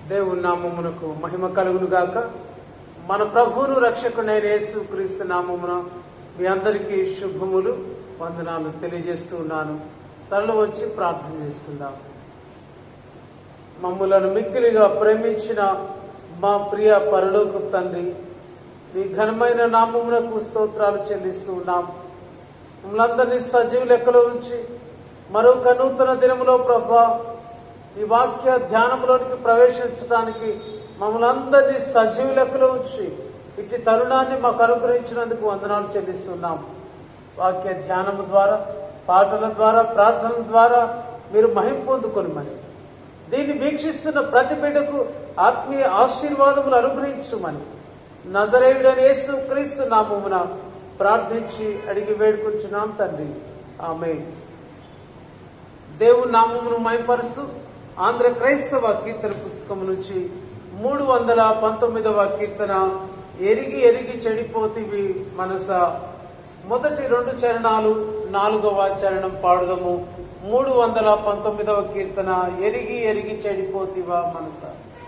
దేవుని నామమునకు మహిమ కలుగును గాక మన ప్రభువును రక్షకుడైన యేసు క్రీస్తు నామమున మీ అందరికీ శుభములు వందనాలు తెలియజేస్తూ ఉన్నాను తరలి వచ్చి ప్రార్థన చేసుకుందాం మమ్ములను మిక్కిలిగా ప్రేమించిన మా ప్రియ పరలోక తండ్రి మీ ఘనమైన నామమునకు స్తోత్రాలు చెల్లిస్తూ ఉన్నాం మమ్మల్ందరినీ సజీవ లెక్కలో ఉంచి మరొక నూతన దినములో ప్రభా ఈ వాక్య ధ్యానంలోనికి ప్రవేశించడానికి మమ్మల్ని అందరినీ సజీవ లెక్కలో ఉంచి ఇట్టి తరుణాన్ని మాకు అనుగ్రహించినందుకు వందనాలు చెల్లిస్తున్నాం వాక్య ధ్యానము ద్వారా పాటల ద్వారా ప్రార్థనల ద్వారా మీరు మహిం పొందుకొని మరి దీన్ని వీక్షిస్తున్న ప్రతి బిడ్డకు ఆత్మీయ ఆశీర్వాదములు అనుగ్రహించుమని నజరేయుడని యేసు క్రీస్తు నామమున ప్రార్థించి అడిగి వేడుకుంటున్నాం తండ్రి ఆమె దేవుని నామమును మైపరుస్తూ ఆంధ్ర క్రైస్తవ కీర్తన పుస్తకం నుంచి మూడు వందల పంతొమ్మిదవ కీర్తన ఎరిగి ఎరిగి చెడిపోతివి మనస మొదటి రెండు చరణాలు నాలుగవ చరణం పాడుదము మూడు వందల పంతొమ్మిదవ కీర్తన ఎరిగి ఎరిగి చెడిపోతివా మనస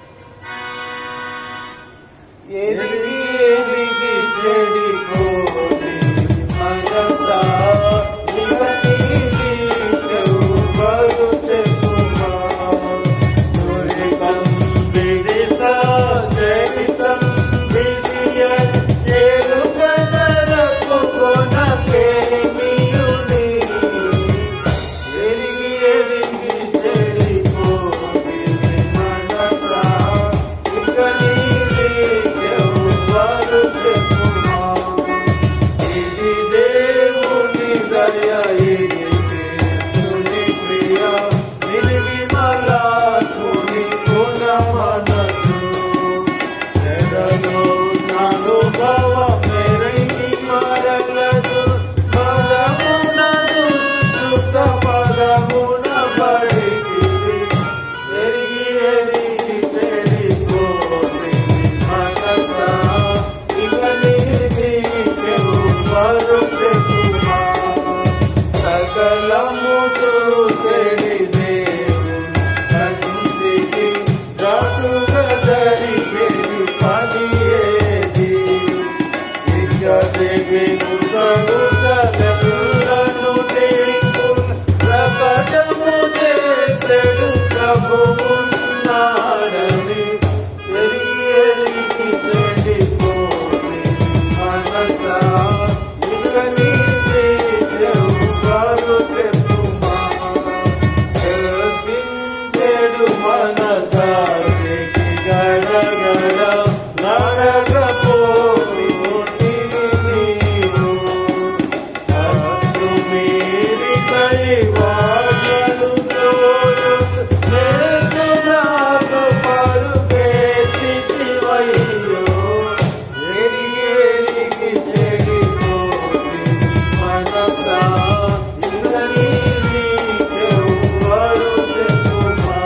ఎరిగి ఎరిగి చెడిపోతి మనస ఇవన్నీ ఎవరు చెప్పుమా దురితం విదిస జగితం విదియ ఎరుక సరకు కొన పేమియుని ఎరిగి ఎరిగి చెడిపోతి మనస ఇక నీది ఎవరు చెప్పుమా ఇది దేవుని దయ ఇది దేవుని ప్రియ నిలివి మలాకుని గుణమనసు ఎదలో నానుభవ మెరగి మరగదు పదమునదు సుత పదమున పడితివి ఎరిగి ఎరిగి చెడిపోతి మనస ఇక నీది ఎవరు చెప్పుమా సకలముతో చెడి దేవుని తండ్రికి దాటుగా జరిగేది పని ఏది ఇక దిగిను సగుసలను నీకు ప్రకటము చేసెడు ప్రభువున్నాడని ఎరిగి ఎరిగి చెడిపోయి మనసా ఇక నీతి ఎవరు చెప్పుమా చెడు మనసా గడగడ నడకపోయి నీవు మీరి కైవాగలు నాకు పరుగేతివయ్యో ఎరిగి ఎరిగి చెడిపోయి మనసా ఇక నీది ఎవరు చెప్పుమా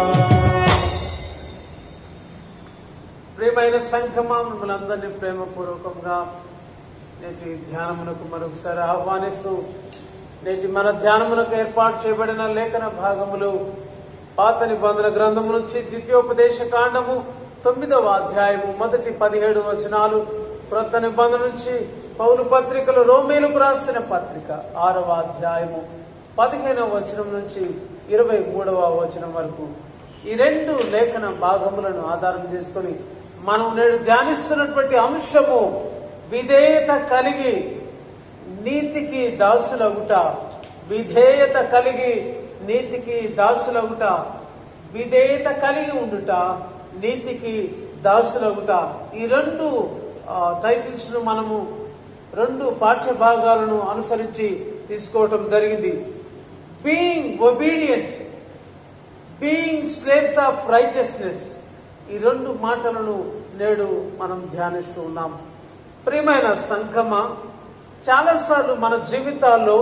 ప్రియమైన సంఘమా మిమ్మల్ని అందరినీ ప్రేమపూర్వకంగా నేటి ధ్యానమునకు మరొకసారి ఆహ్వానిస్తూ నేటి మన ధ్యానమునకు ఏర్పాటు చేయబడిన లేఖన భాగములు పాత నిబంధన గ్రంథము నుంచి ద్వితీయోపదేశ కాండము తొమ్మిదవ అధ్యాయము మొదటి పదిహేడు వచనాలు క్రొత్త నిబంధన నుంచి పౌలు పత్రికలు రోమేలకు రాసిన పత్రిక ఆరవ అధ్యాయము పదిహేనవ వచనం నుంచి ఇరవై మూడవ వచనం వరకు ఈ రెండు లేఖన భాగములను ఆధారం చేసుకొని మనం నేడు ధ్యానిస్తున్నటువంటి అంశము విధేయత కలిగి నీతికి దాసులగుట విధేయత కలిగి నీతికి దాసులగుట విధేయత కలిగి ఉండుట నీతికి దాసులగుట ఈ రెండు టైటిల్స్ ను మనము రెండు పాఠ్య భాగాలను అనుసరించి తీసుకోవటం జరిగింది being obedient being slaves of righteousness ఈ రెండు మాటలను నేడు మనం ధ్యానిస్తూ ఉన్నాం ప్రియమైన సంఘమ చాలాసార్లు మన జీవితాల్లో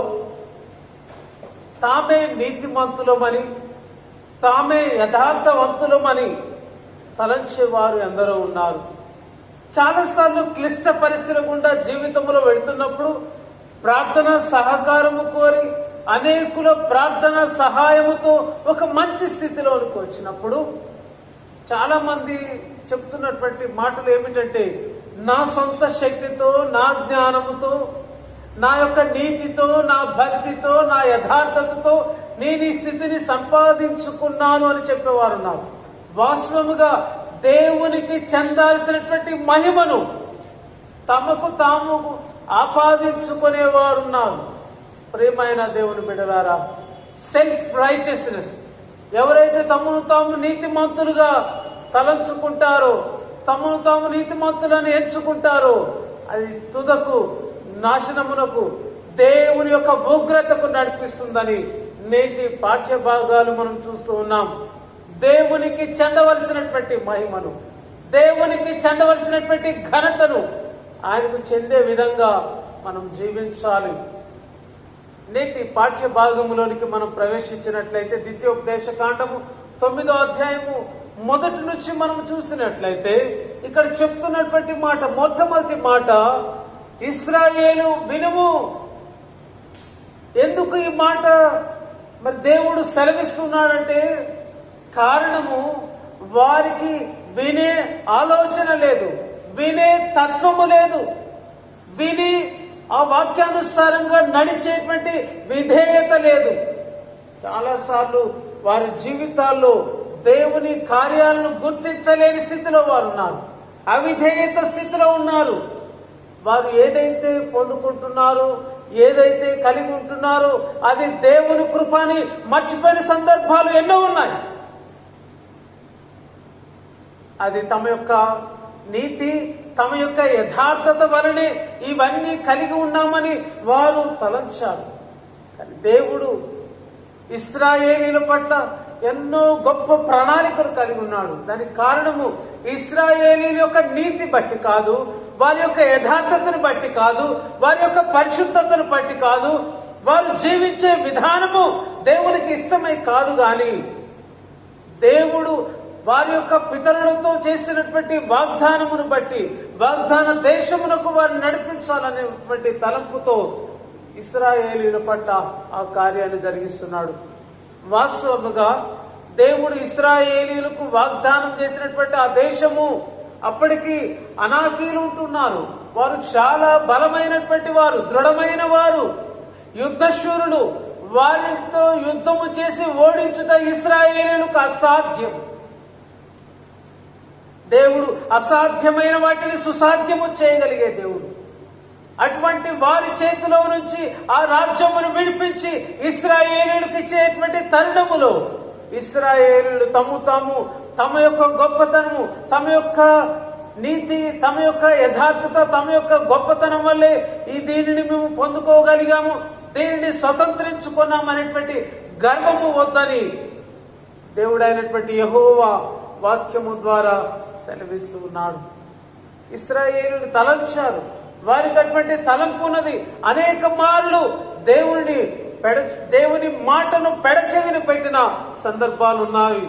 తామే నీతిమంతులమని తామే యథార్థవంతులమని తలంచేవారు ఎందరో ఉన్నారు చాలాసార్లు క్లిష్ట పరిస్థితుల గుండా జీవితంలో వెళుతున్నప్పుడు ప్రార్థన సహకారము కోరి అనేకుల ప్రార్థన సహాయముతో ఒక మంచి స్థితిలోనికి వచ్చినప్పుడు చాలా మంది చెప్తున్నటువంటి మాటలు ఏమిటంటే నా సొంత శక్తితో నా జ్ఞానముతో నా యొక్క నీతితో నా భక్తితో నా యథార్థతతో నేను ఈ స్థితిని సంపాదించుకున్నాను అని చెప్పేవారు ఉన్నారు వాస్తవముగా దేవునికి చెందాల్సినటువంటి మహిమను తమకు తాము ఆపాదించుకునేవారు ఉన్నారు ప్రేమైన దేవుని బిడలారా సెల్ఫ్ రైచియస్నెస్ ఎవరైతే తమను తాము నీతిమంతులుగా తలంచుకుంటారో తమను తాము నీతిమంతులని ఎంచుకుంటారో అది తుదకు నాశనమునకు దేవుని యొక్క ఉగ్రతకు నడిపిస్తుందని నేటి పాఠ్య భాగాలు మనం చూస్తూ ఉన్నాం దేవునికి చెందవలసినటువంటి మహిమను దేవునికి చెందవలసినటువంటి ఘనతను ఆయనకు చెందే విధంగా మనం జీవించాలి నేటి పాఠ్య భాగంలోనికి మనం ప్రవేశించినట్లయితే ద్వితీయోపదేశ కాండము తొమ్మిదో అధ్యాయము మొదటి నుంచి మనం చూసినట్లయితే ఇక్కడ చెప్తున్నటువంటి మాట మొట్టమొదటి మాట ఇస్రాయేలు వినుము ఎందుకు ఈ మాట మరి దేవుడు సెలవిస్తున్నాడంటే కారణము వారికి వినే ఆలోచన లేదు వినే తత్వము లేదు విని ఆ వాక్యానుసారంగా నడిచేటువంటి విధేయత లేదు చాలాసార్లు వారి జీవితాల్లో దేవుని కార్యాలను గుర్తించలేని స్థితిలో వారు ఉన్నారు అవిధేయత స్థితిలో ఉన్నారు వారు ఏదైతే పొందుకుంటున్నారో ఏదైతే కలిగి ఉంటున్నారో అది దేవుని కృపని మర్చిపోయిన సందర్భాలు ఎన్నో ఉన్నాయి అది తమ యొక్క నీతి తమ యొక్క యథార్థత వలనే ఇవన్నీ కలిగి ఉన్నామని వారు తలంచారు కానీ దేవుడు ఇస్రాయేలీల పట్ల ఎన్నో గొప్ప ప్రణాళికలు కలిగి ఉన్నాడు దానికి కారణము ఇస్రాయేలీల యొక్క నీతి బట్టి కాదు వారి యొక్క యథార్థతను బట్టి కాదు వారి యొక్క పరిశుద్ధతను బట్టి కాదు వారు జీవించే విధానము దేవునికి ఇష్టమై కాదు గాని దేవుడు వారి యొక్క పితరులతో చేసినటువంటి వాగ్దానమును బట్టి వాగ్దాన దేశమునకు వారిని నడిపించాలనేటువంటి తలంపుతో ఇస్రాయేలీల పట్ల ఆ కార్యాన్ని జరిగిస్తున్నాడు వాస్తవముగా దేవుడు ఇస్రాయేలీలకు వాగ్దానం చేసినటువంటి ఆ దేశము అప్పటికి అనాకీలు ఉంటున్నారు వారు చాలా బలమైనటువంటి వారు దృఢమైన వారు యుద్ధశూరులు వారితో యుద్ధము చేసి ఓడించుట ఇస్రాయేలీలకు అసాధ్యం దేవుడు అసాధ్యమైన వాటిని సుసాధ్యము చేయగలిగే దేవుడు అటువంటి వారి చేతిలో నుంచి ఆ రాజ్యమును విడిపించి ఇస్రాయేలీలకు ఇచ్చేటువంటి తరుణములో ఇస్రాయేలీలు తము తాము తమ యొక్క గొప్పతనము తమ యొక్క నీతి తమ యొక్క యథార్థత తమ యొక్క గొప్పతనం వల్లే ఈ దీనిని మేము పొందుకోగలిగాము దీనిని స్వతంత్రించుకున్నాం అనేటువంటి గర్వము వద్దని దేవుడైనటువంటి యహోవా వాక్యము ద్వారా సెలవిస్తూ ఉన్నాడు ఇస్రాయేలుని తలంచారు వారికి అటువంటి తలంపు ఉన్నది అనేక మార్లు దేవుని పెడ దేవుని మాటను పెడచెవిని పెట్టిన సందర్భాలు ఉన్నాయి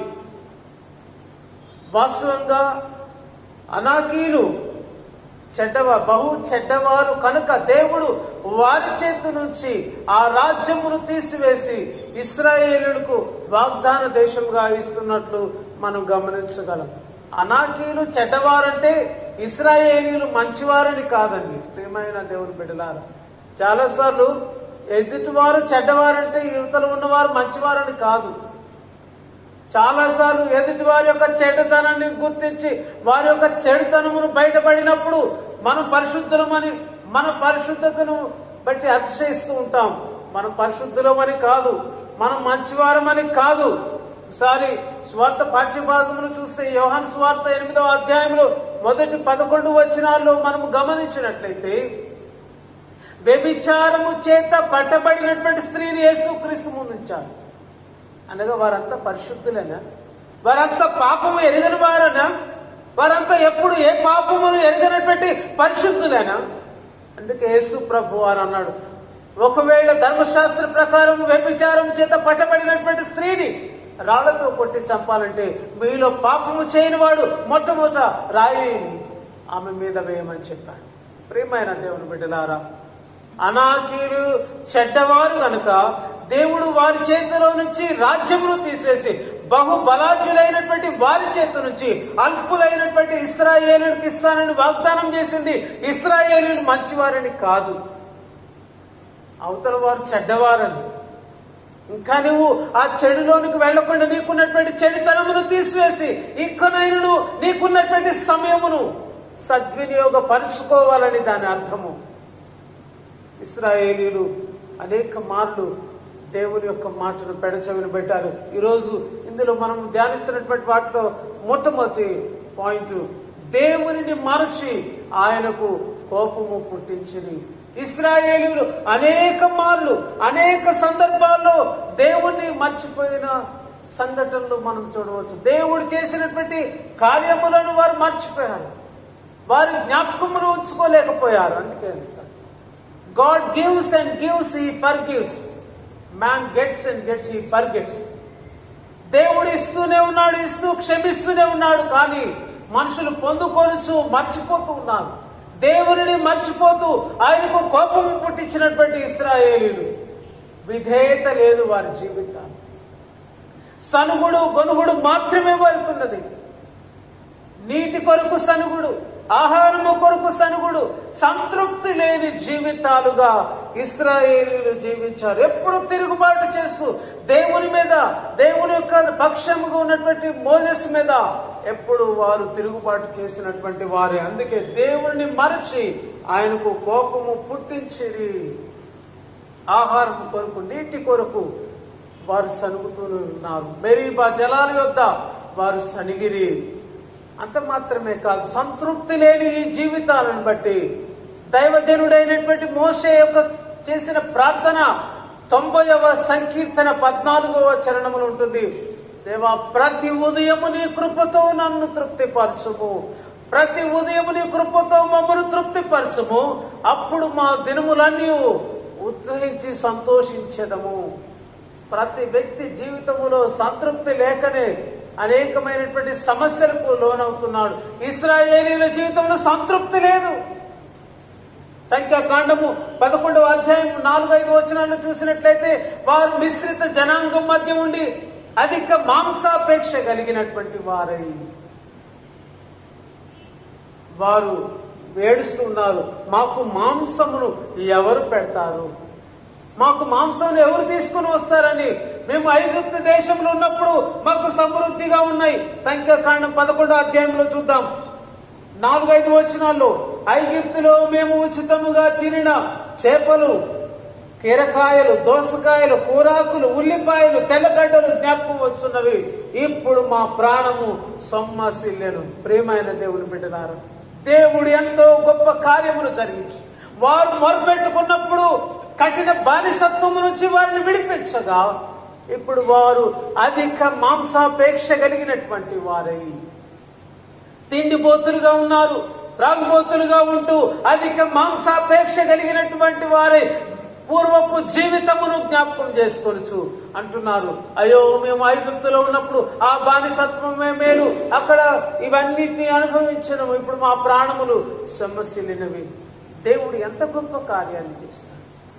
వాస్తవంగా అనాకీలు చెడ్డవ బహు చెడ్డవారు కనుక దేవుడు వారి చేతి నుంచి ఆ రాజ్యమును తీసివేసి ఇస్రాయేలులకు వాగ్దాన దేశంగా ఇస్తున్నట్లు మనం గమనించగలం అనాకీలు చెడ్డవారంటే ఇస్రాయేలీలు మంచివారని కాదండి ప్రియమైన దేవుని బిడ్డలారా చాలాసార్లు ఎదుటివారు చెడ్డవారంటే యువతలు ఉన్నవారు మంచివారని కాదు చాలాసార్లు ఎదుటి వారి యొక్క చెడుతనాన్ని గుర్తించి వారి యొక్క చెడుతనమును బయటపడినప్పుడు మనం పరిశుద్ధులమని మన పరిశుద్ధతను బట్టి అతిశయిస్తూ ఉంటాం మనం పరిశుద్ధులమని కాదు మనం మంచివారమని కాదు ఒకసారి స్వార్థ పాఠ్యభాగమును చూస్తే యోహాన్ స్వార్థ ఎనిమిదవ అధ్యాయంలో మొదటి పదకొండు వచనాల్లో మనం గమనించినట్లయితే వ్యభిచారము చేత పట్టబడినటువంటి స్త్రీని యేసుక్రీస్తు ముందుంచారు అనగా వారంతా పరిశుద్ధులేనా వారంతా పాపము ఎరగని వారనా వారంతా ఎప్పుడు ఏ పాపమును ఎరగనటువంటి పరిశుద్ధులేనా అందుకే యేసు ప్రభు వారు అన్నాడు ఒకవేళ ధర్మశాస్త్ర ప్రకారం వ్యభిచారం చేత పట్టబడినటువంటి స్త్రీని రాళ్లతో కొట్టి చంపాలంటే మీలో పాపము చేయని వాడు మొట్టమొదట రాయి ఆమె మీద వేయమని చెప్పాడు ప్రియమైన దేవుని బిడ్డలారా అనాకీలు చెడ్డవారు గనుక దేవుడు వారి చేతిలో నుంచి రాజ్యమును తీసివేసి బహు బలాఢ్యులైనటువంటి వారి చేత నుంచి అల్పులైనటువంటి ఇస్రాయేలుకి ఇస్తానని వాగ్దానం చేసింది ఇస్రాయేలీలు మంచివారని కాదు అవతల వారు చెడ్డవారని ఇంకా నువ్వు ఆ చెడులోనికి వెళ్లకుండా నీకున్నటువంటి చెడుతనమును తీసివేసి ఇక్కనైనను నీకున్నటువంటి సమయమును సద్వినియోగపరుచుకోవాలని దాని అర్థము ఇస్రాయేలీలు అనేక మార్లు దేవుని యొక్క మాటను పెడచెవిన పెట్టారు ఈరోజు ఇందులో మనం ధ్యానిస్తున్నటువంటి వాటిలో మొట్టమొదటి పాయింట్ దేవునిని మరచి ఆయనకు కోపము పుట్టించింది ఇస్రాయేలీలు అనేక మార్లు అనేక సందర్భాల్లో దేవుణ్ణి మర్చిపోయిన సంఘటనలు మనం చూడవచ్చు దేవుడు చేసినటువంటి కార్యములను వారు మర్చిపోయారు వారి జ్ఞాపకమును ఉంచుకోలేకపోయారు అందుకే గాడ్ గివ్స్ అండ్ గివ్స్ ఈ forgives man gets and gets ఈ ఫర్ గెట్స్ దేవుడు ఇస్తూనే ఉన్నాడు ఇస్తూ క్షమిస్తూనే ఉన్నాడు కానీ మనుషులు పొందుకొనుచు మర్చిపోతూ ఉన్నారు దేవుని మర్చిపోతూ ఆయనకు కోపం పుట్టించినటువంటి ఇస్రాయేలీలు విధేయత లేదు వారి జీవితాలు సనుగుడు గొనుగుడు మాత్రమే వారికి ఉన్నది నీటి కొరకు సనుగుడు ఆహారము కొరకు సనుగుడు సంతృప్తి లేని జీవితాలుగా ఇస్రాయేలీలు జీవించారు ఎప్పుడు తిరుగుబాటు చేస్తూ దేవుని మీద దేవుని యొక్క పక్షముగా ఉన్నటువంటి మోజెస్ మీద ఎప్పుడు వారు తిరుగుబాటు చేసినటువంటి వారే అందుకే దేవుని మరచి ఆయనకు కోపము పుట్టించిరి ఆహారం కొరకు నీటి కొరకు వారు సనుగుతూనే ఉన్నారు మెరీబా జలాల యొద్ద వారు సనిగిరి అంత మాత్రమే కాదు సంతృప్తి లేని ఈ జీవితాలను బట్టి దైవజనుడైనటువంటి మోసే యొక్క చేసిన ప్రార్థన తొంభైవ సంకీర్తన పద్నాలుగవ చరణములు ఉంటుంది దేవా ప్రతి ఉదయము నీ కృపతో నన్ను తృప్తిపరచుము ప్రతి ఉదయము నీ కృపతో మమ్మను తృప్తిపరచుము అప్పుడు మా దినములన్నీ ఉత్సహించి సంతోషించదము ప్రతి వ్యక్తి జీవితములో సంతృప్తి లేకనే అనేకమైనటువంటి సమస్యలకు లోనవుతున్నాడు ఇస్రాయేలీల జీవితంలో సంతృప్తి లేదు సంఖ్యాకాండము పదకొండవ అధ్యాయం నాలుగైదు వచనాలను చూసినట్లయితే వారు మిశ్రిత జనాంగం మధ్య ఉండి అధిక మాంసాపేక్ష కలిగినటువంటి వారై వారు ఏడుస్తున్నారు మాకు మాంసమును ఎవరు పెడతారు మాకు మాంసం ఎవరు తీసుకుని వస్తారని మేము ఐగుప్తు దేశంలో ఉన్నప్పుడు మాకు సమృద్ధిగా ఉన్నాయి సంఖ్యాకాండం పదకొండో అధ్యాయంలో చూద్దాం నాలుగైదు వచనాల్లో ఐగిప్తులో మేము ఉచితముగా తినిన చేపలు కీరకాయలు దోసకాయలు కూరాకులు ఉల్లిపాయలు తెల్లగడ్డలు జ్ఞాపకం వచ్చున్నవి ఇప్పుడు మా ప్రాణము సొమ్మసిల్లెను ప్రేమైన దేవుని బిడ్డలారు దేవుడు ఎంతో గొప్ప కార్యములు జరిగించి వారు మొరపెట్టుకున్నప్పుడు కఠిన బానిసత్వము నుంచి వారిని విడిపించగా ఇప్పుడు వారు అధిక మాంసాపేక్ష కలిగినటువంటి వారై తిండిపోతులుగా ఉన్నారు త్రాగుబోతులుగా ఉంటూ అధిక మాంసాపేక్ష కలిగినటువంటి వారే పూర్వపు జీవితమును జ్ఞాపకం చేసుకోవచ్చు అంటున్నారు అయ్యో మేము ఐగుప్తులో ఉన్నప్పుడు ఆ బానిసత్వమే మేలు అక్కడ ఇవన్నిటిని అనుభవించడం ఇప్పుడు మా ప్రాణములు సొమ్మసిల్లినవి దేవుడు ఎంత గొప్ప కార్యాన్ని చేస్తాడు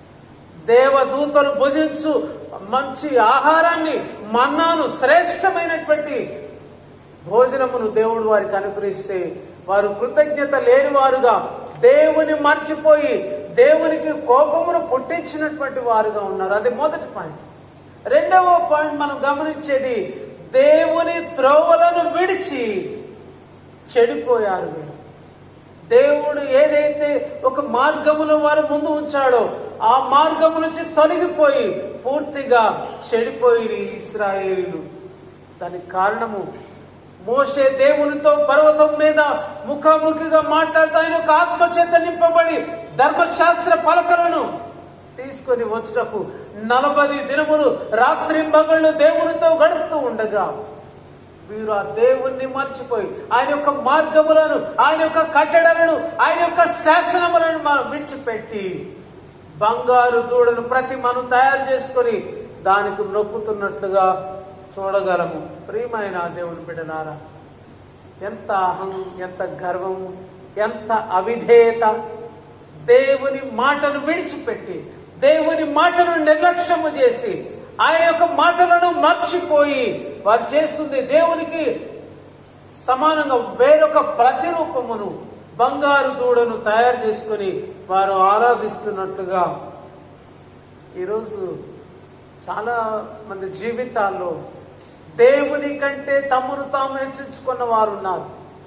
దేవదూతలు భుజించు మంచి ఆహారాన్ని మన్నాను శ్రేష్టమైనటువంటి భోజనమును దేవుడు వారికి అనుగ్రహిస్తే వారు కృతజ్ఞత లేని వారుగా దేవుని మర్చిపోయి దేవునికి కోపమును పుట్టించినటువంటి వారుగా ఉన్నారు అది మొదటి పాయింట్ రెండవ పాయింట్ మనం గమనించేది దేవుని త్రోవలను విడిచి చెడిపోయారు వీరు దేవుడు ఏదైతే ఒక మార్గమును వారు ముందు ఉంచాడో ఆ మార్గము నుంచి తొలగిపోయి పూర్తిగా చెడిపోయి ఇస్రాయేలీలు దానికి కారణము మోసే దేవునితో పర్వతం మీద ముఖాముఖిగా మాట్లాడుతూ ఆయన ఒక ఆత్మచేత నింపబడి ధర్మశాస్త్ర పలకలను తీసుకొని వచ్చుటకు నలభై దినములు రాత్రి మగళ్ళు దేవునితో గడుపుతూ ఉండగా వీరు ఆ దేవుణ్ణి మర్చిపోయి ఆయన యొక్క మార్గములను ఆయన యొక్క కట్టడలను ఆయన యొక్క శాసనములను మనం విడిచిపెట్టి బంగారు దూడను ప్రతిమను తయారు చేసుకొని దానికి నొక్కుతున్నట్లుగా చూడగలము ప్రియమైన దేవుని బిడ్డలారా ఎంత అహం ఎంత గర్వం ఎంత అవిధేయత దేవుని మాటను విడిచిపెట్టి దేవుని మాటను నిర్లక్ష్యము చేసి ఆయన యొక్క మాటలను మర్చిపోయి వారు చేస్తుంది దేవునికి సమానంగా వేరొక ప్రతిరూపమును బంగారు దూడను తయారు చేసుకొని వారు ఆరాధిస్తున్నట్లుగా ఈరోజు చాలా మంది జీవితాల్లో దేవుని కంటే తమను తాము హెచ్చించుకున్న వారు ఉన్నారు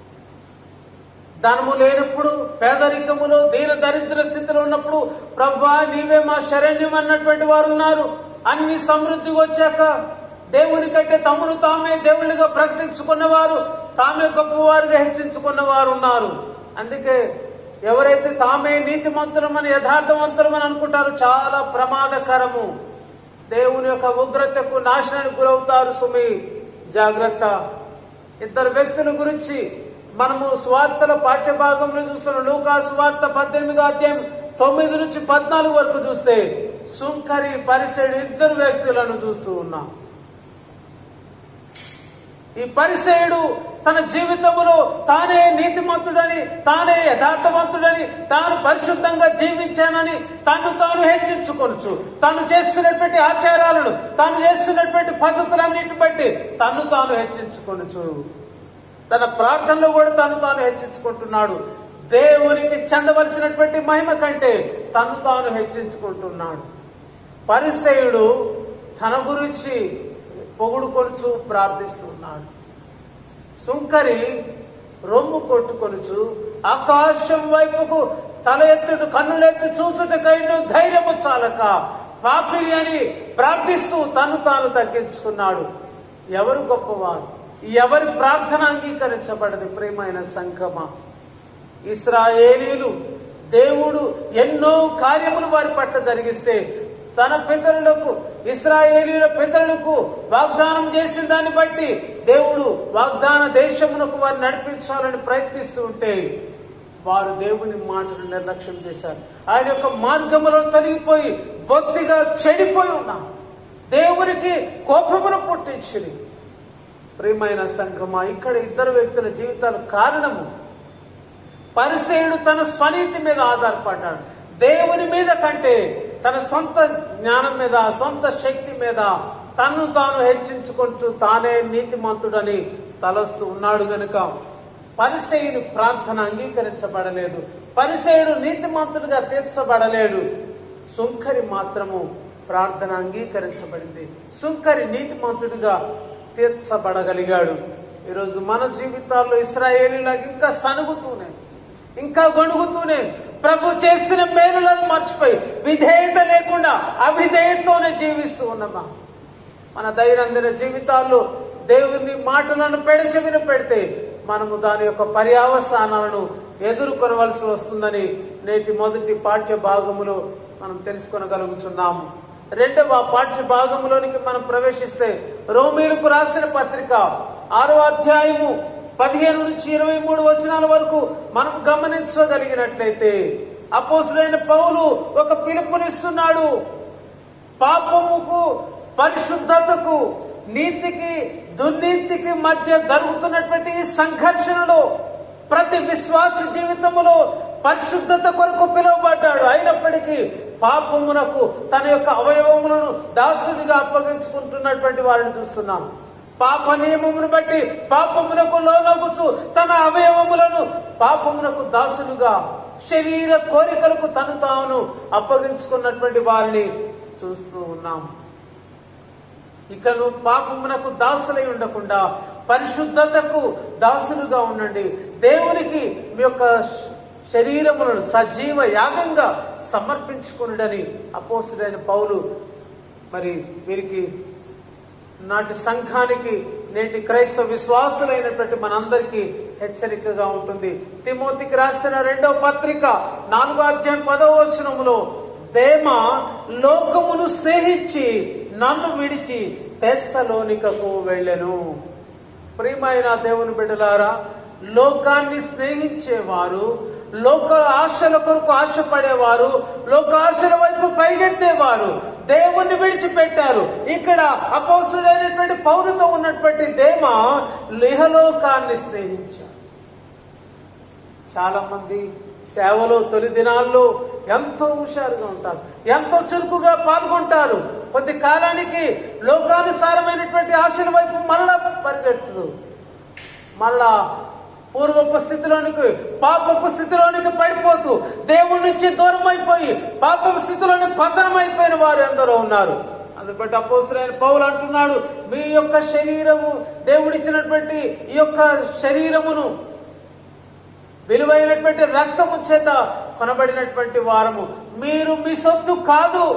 ధనము లేనప్పుడు పేదరికములో దీన దరిద్ర స్థితిలో ఉన్నప్పుడు ప్రభా నీవే మా శరణ్యం అన్నటువంటి వారు ఉన్నారు అన్ని సమృద్ధిగా వచ్చాక దేవుని కంటే తమను తామే దేవుళ్ళుగా ప్రకటించుకున్నవారు తామే గొప్పవారుగా హెచ్చించుకున్న వారు ఉన్నారు అందుకే ఎవరైతే తామే నీతిమంతులమని యథార్థవంతులమని అనుకుంటారో చాలా ప్రమాదకరము దేవుని యొక్క ఉగ్రతకు నాశనానికి గురవుతారు సుమి జాగ్రత్త ఇద్దరు వ్యక్తుల గురించి మనము స్వార్థల పాఠ్య భాగంలో చూస్తున్న లూకా స్వార్థ పద్దెనిమిదో అధ్యాయం తొమ్మిది నుంచి పద్నాలుగు వరకు చూస్తే సుంకరి పరిసెడు ఇద్దరు వ్యక్తులను చూస్తూ ఉన్నాం ఈ పరిసేయుడు తన జీవితంలో తానే నీతిమంతుడని తానే యథార్థవంతుడని తాను పరిశుద్ధంగా జీవించానని తను తాను హెచ్చించుకొనచ్చు తాను చేస్తున్నటువంటి ఆచారాలను తాను చేస్తున్నటువంటి పద్ధతులన్నిటిని బట్టి తను తాను హెచ్చించుకొనచ్చు తన ప్రార్థనలో కూడా తను తాను హెచ్చించుకుంటున్నాడు దేవునికి చెందవలసినటువంటి మహిమ కంటే తను తాను హెచ్చించుకుంటున్నాడు పరిసయుడు తన గురించి పొగుడుకొనుచు ప్రార్థిస్తున్నాడు సుంకరి రొమ్ము కొట్టుకొనుచు ఆకాశం వైపుకు తల ఎత్తుడు కన్నులెత్తి చూసుటకైన ధైర్యము చాలక పాపిరి అని ప్రార్థిస్తూ తను తాను తగ్గించుకున్నాడు ఎవరు గొప్పవారు ఎవరి ప్రార్థన అంగీకరించబడదు ప్రేమైన సంగమా ఇస్రాయేలీలు దేవుడు ఎన్నో కార్యములు వారి పట్ల జరిగిస్తే తన పితరులకు ఇస్రాయేలీల పితరులకు వాగ్దానం చేసిన దాన్ని బట్టి దేవుడు వాగ్దాన దేశమునకు వారిని నడిపించాలని ప్రయత్నిస్తూ ఉంటే వారు దేవుని మాటను నిర్లక్ష్యం చేశారు ఆయన యొక్క మార్గములో తొలగిపోయి బొత్తిగా చెడిపోయి ఉన్నారు దేవునికి కోపమును పుట్టించింది ప్రియమైన సంఘమా ఇక్కడ ఇద్దరు వ్యక్తుల జీవితాల కారణము పరిసేయుడు తన స్వనీతి మీద ఆధారపడ్డాడు దేవుని మీద కంటే తన సొంత జ్ఞానం మీద సొంత శక్తి మీద తన్ను తాను హెచ్చించుకుంటూ తానే నీతిమంతుడని తలస్తూ ఉన్నాడు గనుక పరిసేయుని ప్రార్థన అంగీకరించబడలేదు పరిసేయుడు నీతిమంతుడిగా తీర్చబడలేడు సుంకరి మాత్రము ప్రార్థన అంగీకరించబడింది సుంకరి నీతిమంతుడిగా తీర్చబడగలిగాడు ఈరోజు మన జీవితాల్లో ఇస్రాయేలీలకు ఇంకా సనుగుతూనే ఇంకా గొణుగుతూనే ప్రభు చేసిన మేలులను మర్చిపోయి విధేయత లేకుండా అవిధేయతతోనే జీవిస్తూ ఉన్నమా మన దైనందిన జీవితాల్లో దేవుని మాటలను పెడచెవిన పెడితే మనము దాని యొక్క పర్యావసానాలను ఎదుర్కొనవలసి వస్తుందని నేటి మొదటి పాఠ్య భాగములో మనం తెలుసుకొనగలుగుతున్నాము రెండవ పాఠ్య భాగంలోనికి మనం ప్రవేశిస్తే రోమీలకు రాసిన పత్రిక ఆరో అధ్యాయము పదిహేను నుంచి ఇరవై మూడు వచనాల వరకు మనం గమనించగలిగినట్లయితే అపోసులైన పౌలు ఒక పిలుపునిస్తున్నాడు పాపముకు పరిశుద్ధతకు నీతికి దుర్నీతికి మధ్య జరుగుతున్నటువంటి ఈ సంఘర్షణలో ప్రతి విశ్వాస జీవితములో పరిశుద్ధత కొరకు పిలువబడ్డాడు అయినప్పటికీ పాపమునకు తన యొక్క అవయవములను దాసునిగా అప్పగించుకుంటున్నటువంటి వారిని చూస్తున్నాం పాప నియమమును బట్టి పాపమునకు లోనగుచు తన అవయవములను పాపమునకు దాసులుగా శరీర కోరికలకు తను తాను అప్పగించుకున్నటువంటి వారిని చూస్తూ ఉన్నాం ఇక నువ్వు పాపమునకు దాసులై ఉండకుండా పరిశుద్ధతకు దాసులుగా ఉండండి దేవునికి మీ యొక్క శరీరములను సజీవ యాగంగా సమర్పించుకునుడని అపోసుడైన పౌలు మరి వీరికి నాటి సంఘానికి నేటి క్రైస్తవ విశ్వాసులైనటువంటి మనందరికీ హెచ్చరికగా ఉంటుంది తిమోతికి రాసిన రెండవ పత్రిక నాలుగో అధ్యాయం పదవ వచనములో దేమ లోకమును స్నేహించి నన్ను విడిచి తెస్సలోనికకు వెళ్ళెను ప్రియమైన దేవుని బిడ్డలారా లోకాన్ని స్నేహించేవారు లోక ఆశల కొరకు ఆశపడేవారు లోక ఆశల వైపు పైగెత్తేవారు దేవుణ్ణి విడిచిపెట్టారు ఇక్కడ అపోసులైనటువంటి పౌరుతో ఉన్నటువంటి దేమ లిహలోకాన్ని స్నేహించారు చాలా మంది సేవలో తొలి దినాల్లో ఎంతో హుషారుగా ఉంటారు ఎంతో చురుకుగా పాల్గొంటారు కొద్ది కాలానికి లోకానుసారమైనటువంటి ఆశల వైపు మరలా పరిగెత్తు మళ్ళా పూర్వపు స్థితిలోనికి పాపపు స్థితిలోనికి పడిపోతూ దేవుడి నుంచి దూరం అయిపోయి పాపపు స్థితిలోని పతనం అయిపోయిన వారు ఎందరో ఉన్నారు అందుకు బట్టి అపోస్తులైన పౌలు అంటున్నాడు మీ యొక్క శరీరము దేవుడిచ్చినటువంటి ఈ యొక్క శరీరమును విలువైనటువంటి రక్తము చేత కొనబడినటువంటి వారము మీరు మీ సొత్తు కాదు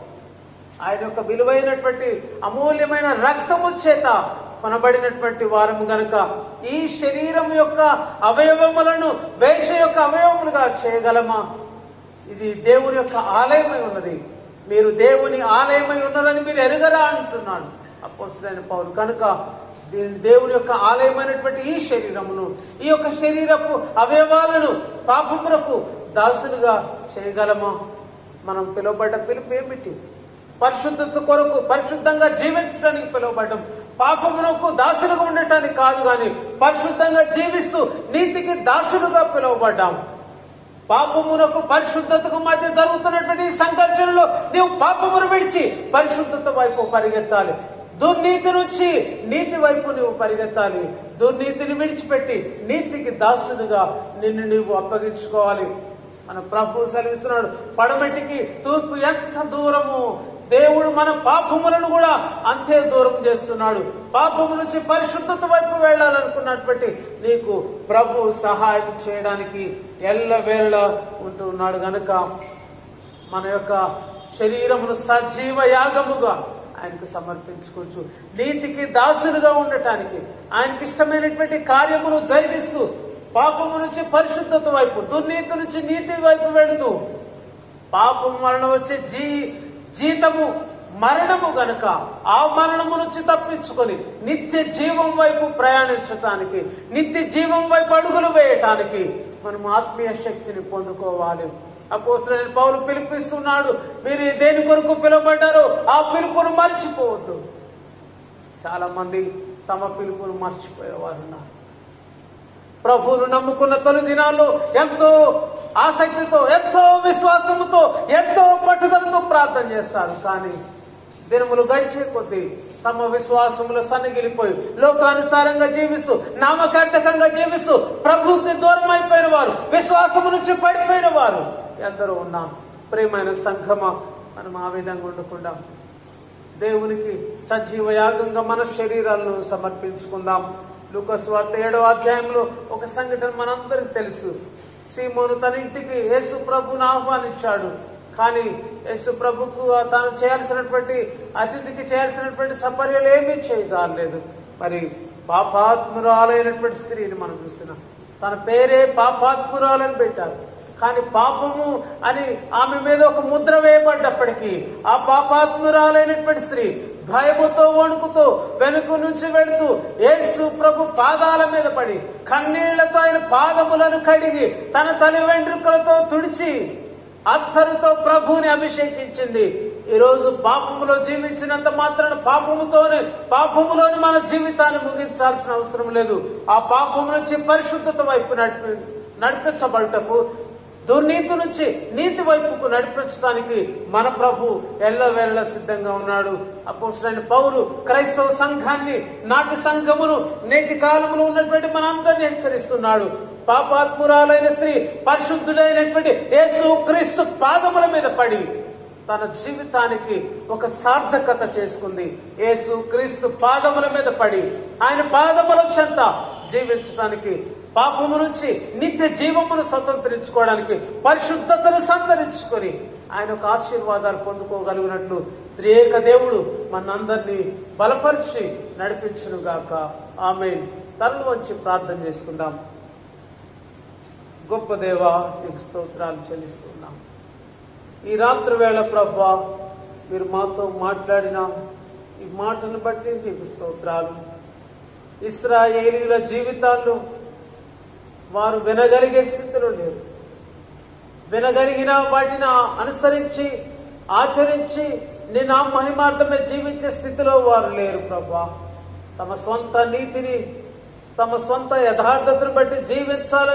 ఆయన యొక్క విలువైనటువంటి అమూల్యమైన రక్తము చేత కొనబడినటువంటి వారము గనుక ఈ శరీరం యొక్క అవయవములను వేష యొక్క అవయవములుగా చేయగలమా ఇది దేవుని యొక్క ఆలయమై ఉన్నది మీరు దేవుని ఆలయమై ఉన్నదని మీరు ఎరుగరా అంటున్నాడు అపోస్తులైన పౌరు కనుక దీని దేవుని యొక్క ఆలయమైనటువంటి ఈ శరీరమును ఈ యొక్క శరీరపు అవయవాలను పాపములకు దాసులుగా చేయగలమా మనం పిలువబడ్డ పిలుపు ఏమిటి పరిశుద్ధత కొరకు పరిశుద్ధంగా జీవించడానికి పిలువబడ్డం పాపమునకు దాసులుగా ఉండటానికి కాదు గాని పరిశుద్ధంగా జీవిస్తూ నీతికి దాసులుగా పిలువబడ్డాం పాపమునకు పరిశుద్ధతకు మధ్య జరుగుతున్నటువంటి ఈ సంఘర్షణలో నీవు పాపమును విడిచి పరిశుద్ధత వైపు పరిగెత్తాలి దుర్నీతి నుంచి నీతి వైపు నువ్వు పరిగెత్తాలి దుర్నీతిని విడిచిపెట్టి నీతికి దాసుడుగా నిన్ను నీవు అప్పగించుకోవాలి మన ప్రభు సెలవిస్తున్నాడు పడమటికి తూర్పు ఎంత దూరము దేవుడు మన పాపములను కూడా అంతే దూరం చేస్తున్నాడు పాపము నుంచి పరిశుద్ధత వైపు వెళ్ళాలనుకున్నటువంటి నీకు ప్రభు సహాయం చేయడానికి ఎల్లవేళ ఉంటున్నాడు గనుక మన యొక్క శరీరమును సజీవ యాగముగా ఆయనకు సమర్పించుకోవచ్చు నీతికి దాసులుగా ఉండటానికి ఆయనకి ఇష్టమైనటువంటి కార్యమును జరిగిస్తూ పాపము నుంచి పరిశుద్ధత వైపు దుర్నీతి నుంచి నీతి వైపు వెళుతూ పాపం వలన వచ్చే జీ జీతము మరణము గనుక ఆ మరణము నుంచి తప్పించుకొని నిత్య జీవం వైపు ప్రయాణించటానికి నిత్య జీవం వైపు అడుగులు వేయటానికి మనం ఆత్మీయ శక్తిని పొందుకోవాలి అపోసరైన పౌలు పిలిపిస్తున్నాడు మీరు దేని కొరకు పిలువబడ్డారో ఆ పిలుపును మర్చిపోవద్దు చాలా మంది తమ పిలుపును మర్చిపోయేవారు ఉన్నారు ప్రభువును నమ్ముకున్న తొలి దినాల్లో ఎంతో ఆసక్తితో ఎంతో విశ్వాసముతో ఎంతో పట్టుదలతో ప్రార్థన చేస్తారు కానీ దినములు గడిచే కొద్దీ తమ విశ్వాసములు సన్నగిలిపోయి లోకానుసారంగా జీవిస్తూ నామకార్థకంగా జీవిస్తూ ప్రభువుకి దూరం అయిపోయిన వారు విశ్వాసము నుంచి పడిపోయిన వారు ఎందరో ఉన్నాం ప్రియమైన సంఘమా మనం ఆ విధంగా ఉండకుండా దేవునికి సజీవ యాగంగా మన శరీరాలను సమర్పించుకుందాం లూకస్ వార్త ఏడో అధ్యాయంలో ఒక సంఘటన మనందరికి తెలుసు సీమోను తన ఇంటికి యేసు ప్రభుని ఆహ్వానించాడు కానీ యేసు ప్రభుకు తాను చేయాల్సినటువంటి అతిథికి చేయాల్సినటువంటి సపర్యలు ఏమీ చేయజాలేదు మరి పాపాత్మురాలైనటువంటి స్త్రీని మనం చూస్తున్నాం తన పేరే పాపాత్మురాలని పెట్టారు కానీ పాపము అని ఆమె మీద ఒక ముద్ర వేయబడ్డప్పటికీ ఆ పాపాత్మురాలైనటువంటి స్త్రీ భయముతో వణుకుతో వెనుక నుంచి వెళుతూ యేసు ప్రభు పాదాల మీద పడి కన్నీళ్లతో ఆయన పాదములను కడిగి తన తల్లి వెంట్రుకలతో తుడిచి అత్తరుతో ప్రభువుని అభిషేకించింది ఈ రోజు పాపములో జీవించినంత మాత్రాన పాపముతోనే పాపములోని మన జీవితాన్ని ముగించాల్సిన అవసరం లేదు ఆ పాపము నుంచి పరిశుద్ధత వైపు నడిపి నడిపించబడటకు దుర్నీతి నుంచి నీతి వైపుకు నడిపించడానికి మన ప్రభు ఎల్లవేళ సిద్ధంగా ఉన్నాడు అపోసరైన పౌరు క్రైస్తవ సంఘాన్ని నాటి సంఘమును నేటి కాలంలో ఉన్నటువంటి మనందరినీ హెచ్చరిస్తున్నాడు పాపాత్మురాలైన స్త్రీ పరిశుద్ధుడైనటువంటి యేసు క్రీస్తు పాదముల మీద పడి తన జీవితానికి ఒక సార్థకత చేసుకుంది యేసు క్రీస్తు పాదముల మీద పడి ఆయన పాదముల చెంత జీవించడానికి పాపము నుంచి నిత్య జీవమును స్వతంత్రించుకోవడానికి పరిశుద్ధతను సంతరించుకొని ఆయన ఒక ఆశీర్వాదాలు పొందుకోగలిగినట్లు త్రియేక దేవుడు మనందరినీ బలపరిచి నడిపించునుగాక ఆమె తరలు వచ్చి ప్రార్థన చేసుకుందాం గొప్ప దేవా నీకు స్తోత్రాలు చెల్లిస్తున్నాం ఈ రాత్రి వేళ ప్రభా మీరు మాతో మాట్లాడిన ఈ మాటను బట్టి నీకు స్తోత్రాలు ఇస్రాయేలీల జీవితాల్లో వారు వినగలిగే స్థితిలో లేరు వినగలిగిన వాటిని అనుసరించి ఆచరించి నేను ఆ మహిమార్థమే జీవించే స్థితిలో వారు లేరు ప్రభా తమ సొంత నీతిని తమ సొంత యథార్థతను బట్టి జీవించాలని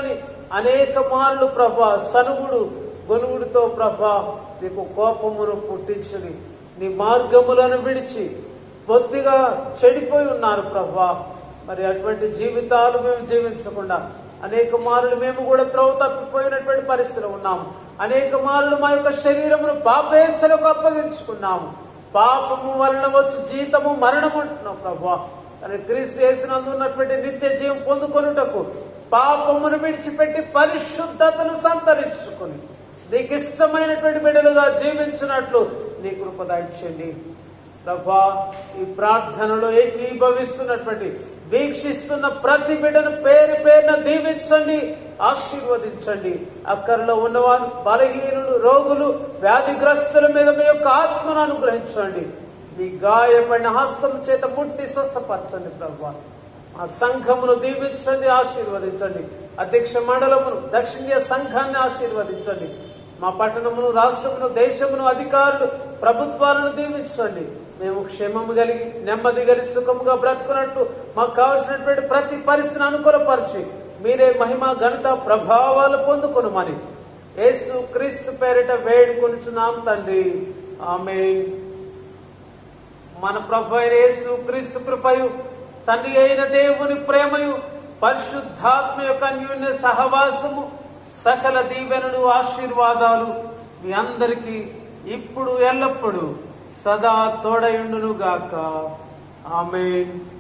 అనేక మార్లు ప్రభా సనుగుడు గొనుగుడితో ప్రభా నీకు కోపమును పుట్టించుని నీ మార్గములను విడిచి బొత్తిగా చెడిపోయి ఉన్నారు ప్రభా మరి అటువంటి జీవితాలు మేము జీవించకుండా అనేక మార్లు మేము కూడా త్రోవ తప్పిపోయినటువంటి పరిస్థితిలో ఉన్నాము అనేక మార్లు మా యొక్క శరీరమును పాపేచ్ఛలకు అప్పగించుకున్నాము పాపము వలన వచ్చు జీతము మరణం అంటున్నాం ప్రభా కానీ క్రీస్తు చేసినందు ఉన్నటువంటి నిత్య జీవం పొందుకొనుటకు పాపమును విడిచిపెట్టి పరిశుద్ధతను సంతరించుకుని నీకు ఇష్టమైనటువంటి బిడ్డలుగా జీవించినట్లు నీ కృప దయచేయండి ప్రభా ఈ ప్రార్థనలో ఏకీభవిస్తున్నటువంటి వీక్షిస్తున్న ప్రతి బిడ్డను పేరు పేరున దీవించండి ఆశీర్వదించండి అక్కర్లో ఉన్నవారు బలహీనులు రోగులు వ్యాధిగ్రస్తుల మీద మీ యొక్క ఆత్మను అనుగ్రహించండి మీ గాయపడిన హస్తం చేత ముట్టి స్వస్థపరచండి ప్రభా ఆ సంఘమును దీవించండి ఆశీర్వదించండి అధ్యక్ష మండలమును దక్షిణ సంఘాన్ని ఆశీర్వదించండి మా పట్టణమును రాష్ట్రమును దేశమును అధికారులు ప్రభుత్వాలను దీవించండి మేము క్షేమము కలిగి నెమ్మది కలిగి సుఖముగా బ్రతుకున్నట్టు మాకు కావలసినటువంటి ప్రతి పరిస్థితిని అనుకూలపరిచి మీరే మహిమ ఘనత ప్రభావాలు పొందుకొనుమని యేసు క్రీస్తు పేరిట వేడుకొనుచున్నాం తండ్రి ఆమేన్ మన ప్రభు అయిన యేసు క్రీస్తు కృపయు తండ్రి అయిన దేవుని ప్రేమయు పరిశుద్ధాత్మ యొక్క అన్యోన్య సహవాసము సకల దీవెనలు ఆశీర్వాదాలు మీ అందరికీ ఇప్పుడు ఎల్లప్పుడూ సదా తోడయుండును గాక ఆమెన్